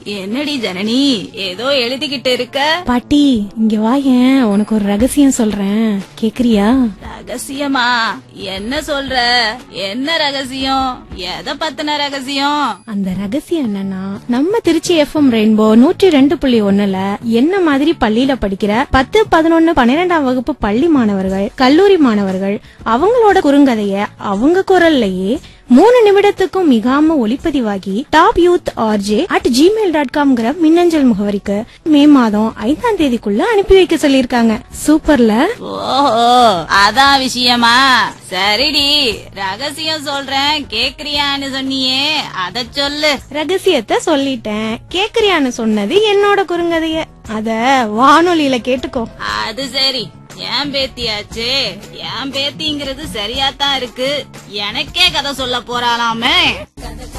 என்னடி ஜனனி ஏதோ எழுதிக்கிட்டு இருக்க பாட்டி இங்க வாயேன் உனக்கு ஒரு ரகசியம் சொல்றேன் கேக்குறியா ரகசியமா என்ன சொல்ற என்ன ரகசியம் எதை பத்தின ரகசியம் அந்த ரகசியம் என்னன்னா நம்ம திருச்சி எஃப்எம் ரெயின்போ நூற்றி ரெண்டு புள்ளி ஒண்ணுல என்ன மாதிரி பள்ளியில படிக்கிற பத்து பதினொன்னு பன்னிரெண்டாம் வகுப்பு பள்ளி மாணவர்கள் கல்லூரி மாணவர்கள் அவங்களோட குறுங்கதைய அவங்க குரல்லையே மூணு நிமிடத்துக்கும் மிகாம ஒளிப்பதிவாகி top youth RJ at Gmail dot காம்ங்கிற மின்னஞ்சல் முகவரிக்கு மே மாதம் ஐந்தாம் தேதிக்குள்ள அனுப்பி வைக்க சொல்லிருக்காங்க சூப்பர்ல ஓஹோ அதான் விஷயமா சரிடி ரகசியம் சொல்றேன் கேக்குறியான்னு சொன்னியே அத சொல்லு ரகசியத்தை சொல்லிட்டேன் கேக்குறியான்னு சொன்னது என்னோட குறுங்கதைய அத வானொலியில கேட்டுக்கோ அது சரி ஏன் பேத்தியாச்சு ஏன் பேத்திங்கிறது சரியாத்தான் இருக்கு எனக்கே கதை சொல்ல போறாளாமே